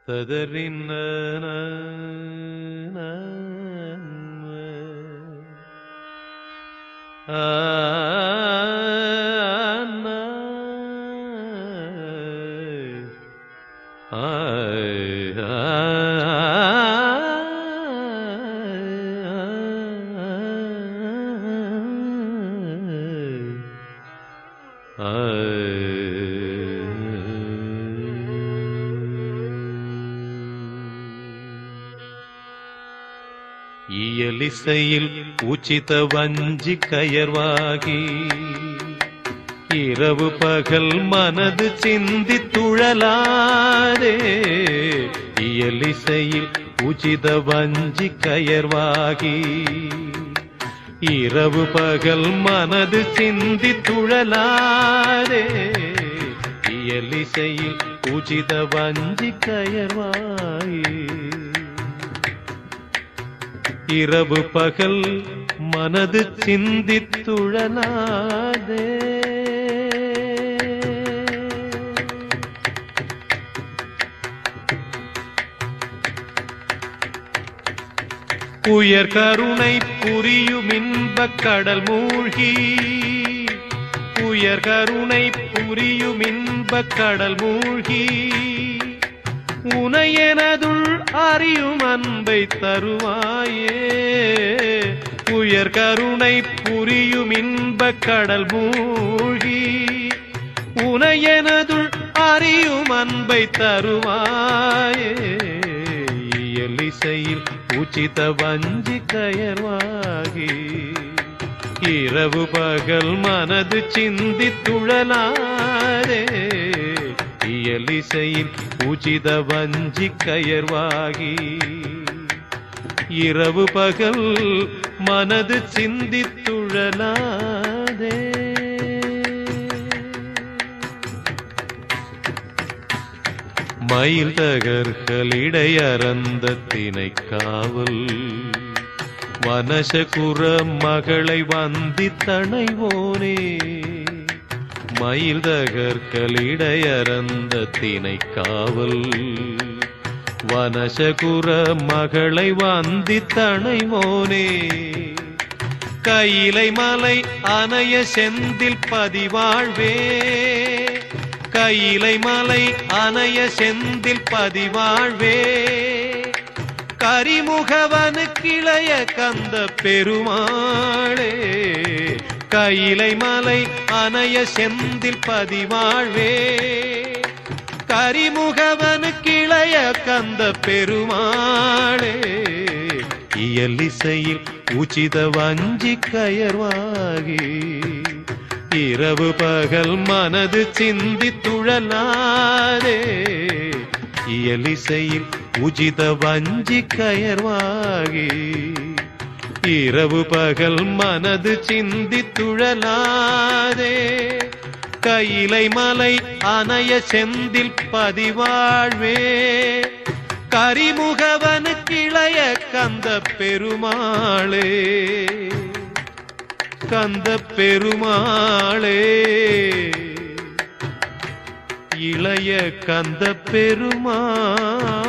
ததறின இயலிசையில் உச்சித வஞ்சி கயர்வாகி இரவு பகல் மனது சிந்தி துழலாதே இயலிசையில் உச்சித வஞ்சி கயர்வாகி இரவு பகல் மனது சிந்தி துழலாதே இயலிசையில் உச்சித வஞ்சி கயர்வாகி இரவு பகல் மனது சிந்தித்துழலாதே உயர் கருணை புரியும் இன்பக் கடல் மூழ்கி உயர் கருணை புரியும் இன்பக் கடல் மூழ்கி உனையனதுள் அறியும் அன்பை தருவாயே உயர் கருணை புரியும் இன்பக் கடல் மூழ்கி உனையனதுள் அறியும் அன்பை தருவாயே இயலிசையில் உச்சித வஞ்சி கயர்வாகி இரவு பகல் மனது சிந்தி துழலாரே இயலிசையில் உச்சித வஞ்சி கயர்வாகி இரவு பகல் மனது சிந்தித்துழலாதே மயில் தகர்களிடையறந்த தினை காவல் வனசகுர மகளை வந்தி தனைவோனே மயில் தகர்களிடையறந்த தினை காவல் வனசகுர மகளை வந்தி தனைவோனே கையிலை மலை அணைய செந்தில் பதிவாழ்வே கையிலை மலை அணைய செந்தில் பதிவாழ்வே கரிமுகவனு கிளைய கந்த பெருமாளே கையிலை மலை அணைய செந்தில் பதிவாழ்வே கரிமுகவனு கிளைய கந்த பெருமாளே இயலிசையில் உச்சித வஞ்சி கயர்வாகி இரவு பகல் மனது சிந்தி துழலாதே இயலிசையில் உஜித வஞ்சி கயர்வாகி இரவு பகல் மனது சிந்தி துழலாதே கையிலை மலை அணைய செந்தில் பதிவாழ்வே கரிமுகவனு கிளைய கந்த பெருமாளே கந்த பெருமாளே இளைய கந்த பெருமாளே